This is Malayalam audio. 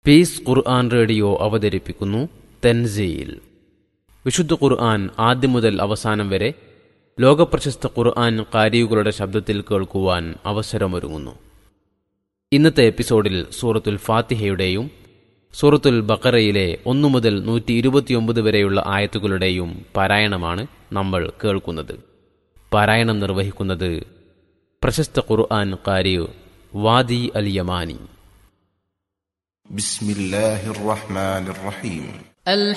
പീസ് ഖുർആൻ റേഡിയോ അവതരിപ്പിക്കുന്നു തെൻസീൽ വിശുദ്ധ ഖുർആൻ ആദ്യം മുതൽ അവസാനം വരെ ലോകപ്രശസ്ത ഖുർആൻ കാരിയുകളുടെ ശബ്ദത്തിൽ കേൾക്കുവാൻ അവസരമൊരുങ്ങുന്നു ഇന്നത്തെ എപ്പിസോഡിൽ സൂറത്തുൽ ഫാത്തിഹയുടെയും സൂറത്തുൽ ബക്കറയിലെ ഒന്നു മുതൽ നൂറ്റി ഇരുപത്തിയൊമ്പത് വരെയുള്ള ആയത്തുകളുടെയും പാരായണമാണ് നമ്മൾ കേൾക്കുന്നത് പാരായണം നിർവഹിക്കുന്നത് പ്രശസ്ത ഖുർആൻ കാരിയു വാദി അൽ യമാനി بسم الله الرحمن الرحيم